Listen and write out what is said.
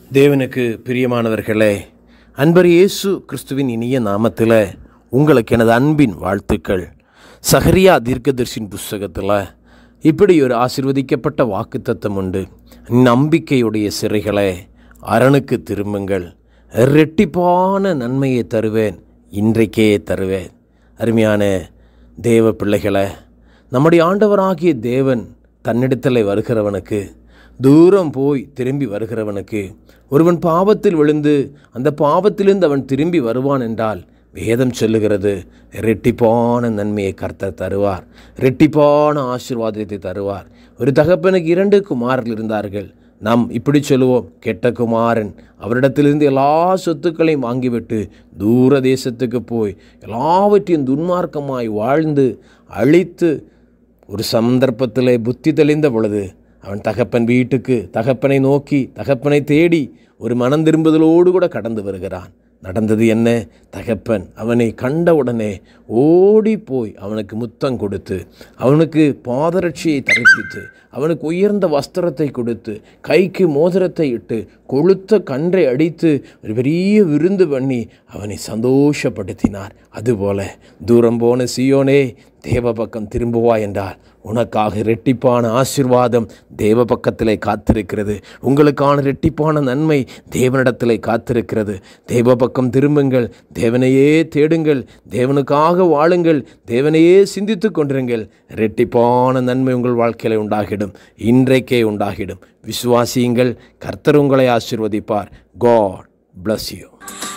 தேவனுக்கு பிரியமானவர்களே அன்பர் இயேசு கிறிஸ்துவின் இனிய நாமத்தில் உங்களுக்கு எனது அன்பின் வாழ்த்துக்கள் சகரியா தீர்க்கதர்சின் புஸ்தகத்தில் இப்படி ஒரு ஆசிர்வதிக்கப்பட்ட வாக்குத்தத்தம் உண்டு நம்பிக்கையுடைய சிறைகளே அரணுக்கு திரும்புங்கள் ரெட்டிப்பான நன்மையை தருவேன் இன்றைக்கே தருவேன் அருமையான தேவ பிள்ளைகளை நம்முடைய ஆண்டவராகிய தேவன் தன்னிடத்தில் வருகிறவனுக்கு தூரம் போய் திரும்பி வருகிறவனுக்கு ஒருவன் பாவத்தில் விழுந்து அந்த பாவத்திலிருந்து அவன் திரும்பி வருவான் என்றால் வேதம் சொல்லுகிறது ரெட்டிப்பான நன்மையை கர்த்தர் தருவார் ரெட்டிப்பான ஆசீர்வாதத்தை தருவார் ஒரு தகப்பனுக்கு இரண்டு குமாரர்கள் இருந்தார்கள் நாம் இப்படி சொல்லுவோம் கெட்ட குமாரன் அவரிடத்திலிருந்து எல்லா சொத்துக்களையும் வாங்கிவிட்டு தூர தேசத்துக்கு போய் எல்லாவற்றையும் துன்மார்க்கமாய் வாழ்ந்து அழித்து ஒரு சந்தர்ப்பத்தில் புத்தி தெளிந்த பொழுது அவன் தகப்பன் வீட்டுக்கு தகப்பனை நோக்கி தகப்பனை தேடி ஒரு மனம் திரும்புதலோடு கூட கடந்து வருகிறான் நடந்தது என்ன தகப்பன் அவனை கண்டவுடனே ஓடி போய் அவனுக்கு முத்தம் கொடுத்து அவனுக்கு பாதரட்சியை தரிப்பித்து அவனுக்கு உயர்ந்த வஸ்திரத்தை கொடுத்து கைக்கு மோதிரத்தை இட்டு கொளுத்த கன்றை அடித்து ஒரு பெரிய விருந்து பண்ணி அவனை சந்தோஷப்படுத்தினார் அதுபோல தூரம் போன சியோனே தேவ பக்கம் திரும்புவா என்றால் உனக்காக இரட்டிப்பான ஆசிர்வாதம் தேவ பக்கத்திலே காத்திருக்கிறது உங்களுக்கான இரட்டிப்பான நன்மை தேவனிடத்திலே காத்திருக்கிறது தேவ பக்கம் திரும்புங்கள் தேவனையே தேடுங்கள் தேவனுக்காக வாழுங்கள் தேவனையே சிந்தித்து கொண்டிருங்கள் இரட்டிப்பான நன்மை உங்கள் வாழ்க்கையில் உண்டாகிடும் இன்றைக்கே உண்டாகிடும் விசுவாசியுங்கள் கர்த்தர் உங்களை ஆசிர்வதிப்பார் காட் bless you